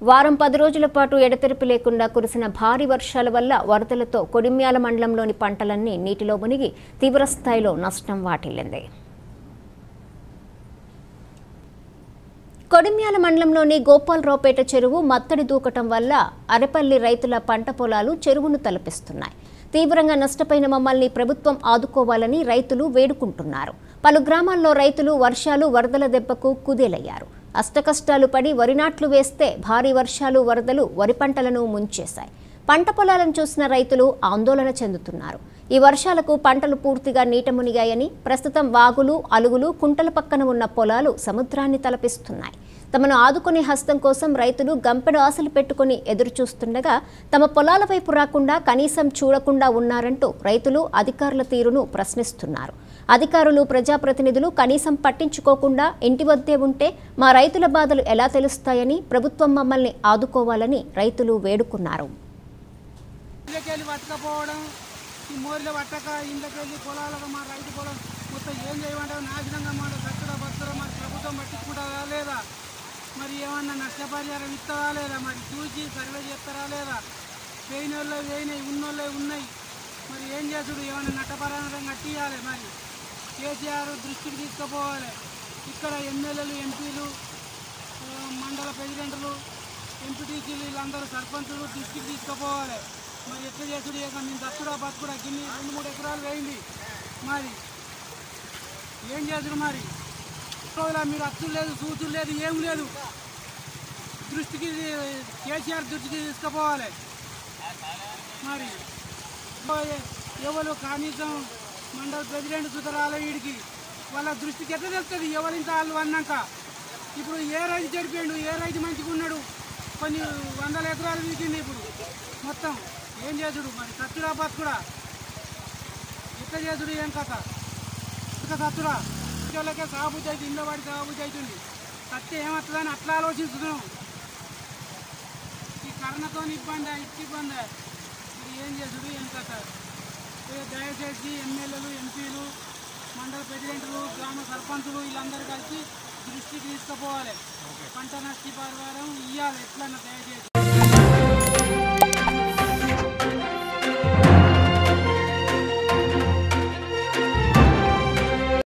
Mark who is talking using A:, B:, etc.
A: వారం పది రోజుల పాటు ఎడతెరిపి లేకుండా కురిసిన భారీ వర్షాల వల్ల వరదలతో కొడిమ్యాల మండలంలోని పంటలన్నీ నీటిలో మునిగి తీవ్రస్థాయిలో నష్టం వాటిల్లింది కొడిమ్యాల మండలంలోని గోపాలరావుపేట చెరువు మత్తడి దూకటం వల్ల అరెపల్లి రైతుల పంట పొలాలు చెరువును తలపిస్తున్నాయి తీవ్రంగా నష్టపోయిన మమ్మల్ని ప్రభుత్వం ఆదుకోవాలని రైతులు వేడుకుంటున్నారు పలు గ్రామాల్లో రైతులు వర్షాలు వరదల దెబ్బకు కుదేలయ్యారు అష్టకష్టాలు పడి వరి నాట్లు వేస్తే భారీ వర్షాలు వరదలు వరి పంటలను ముంచేశాయి పంట పొలాలను చూసిన రైతులు ఆందోళన చెందుతున్నారు ఈ వర్షాలకు పంటలు పూర్తిగా నీట మునిగాయని ప్రస్తుతం వాగులు అలుగులు కుంటల పక్కన ఉన్న పొలాలు సముద్రాన్ని తలపిస్తున్నాయి తమను ఆదుకునే హస్తం కోసం రైతులు గంపెడు ఆశలు పెట్టుకుని ఎదురు చూస్తుండగా తమ పొలాల వైపు రాకుండా కనీసం చూడకుండా ఉన్నారంటూ రైతులు అధికారుల తీరును ప్రశ్నిస్తున్నారు అధికారులు ప్రజాప్రతినిధులు కనీసం పట్టించుకోకుండా ఇంటి వద్దే ఉంటే మా రైతుల బాధలు ఎలా తెలుస్తాయని ప్రభుత్వం మమ్మల్ని ఆదుకోవాలని రైతులు వేడుకున్నారు
B: ఇళ్ళకెళ్ళి పట్టకపోవడం ఈ మోరిలో పట్టక ఇళ్ళకెళ్ళి పొలాలకు మా రైతు పొలం మొత్తం ఏం చేయమంటారు నాశనంగా మాట దక్కడా బతురా మరి ప్రభుత్వం పట్టించుకుంటారా లేదా మరి ఏమన్నా నష్టపరిహారం ఇస్తారా లేదా మరి చూసి సర్వే చేస్తారా లేదా వేయిన వాళ్ళు వేయినాయి ఉన్నోళ్ళే ఉన్నాయి మరి ఏం చేసుడు ఏమన్నా నష్టపరిహారం కట్టియాలి మరి కేసీఆర్ దృష్టికి తీసుకుపోవాలి ఇక్కడ ఎమ్మెల్యేలు ఎంపీలు ఆ, మండల ప్రెసిడెంట్లు ఎంపీటీసీలు వీళ్ళందరూ సర్పంచులు దృష్టికి తీసుకుపోవాలి మరి ఎట్లా చేసుడు ఇక నేను దత్తుడా బతుకుడా గిన్ని రెండు మూడు ఎకరాలు వేయింది మరి ఏం చేసుడు మరి రోజుల మీరు అచ్చులు లేదు సూచులు లేదు ఏం లేదు దృష్టికి కేసీఆర్ దృష్టికి తీసుకుపోవాలి మరి ఎవరు కనీసం మండల ప్రెసిడెంట్ సుతరాల వీడికి వాళ్ళ దృష్టికి ఎట్లా తెలుస్తుంది ఎవరింత వాళ్ళు అన్నాక ఇప్పుడు ఏ రైతు చెడిపోయాడు ఏ రైతు మంచిగా ఉన్నాడు కొన్ని వందల ఎకరాలు వీకింది ఇప్పుడు మొత్తం ఏం చేసుడు మరి సత్తుడా బతుకుడా ఎట్లా చేసుడు ఏం కథ ఇక సత్తుడా వాళ్ళకే సాబుద్ధి అయితే ఇంట్లో వాడి సాబుద్ధి అవుతుంది సత్తే ఏమవుతుందని అట్లా ఆలోచిస్తున్నాం ఈ కరోనాతో ఇబ్బంది ఇచ్చి ఇబ్బంది మరి ఏం చేసుడు ఏం కథ ఏ దయచేసి ఎమ్మెల్యేలు ఎంపీలు మండల ప్రెసిడెంట్లు గ్రామ సర్పంచులు వీళ్ళందరూ కలిసి దృష్టికి తీసుకుపోవాలి పంట నష్ట పరిహారం ఇవ్వాలి ఎట్లన్నా దయచేసి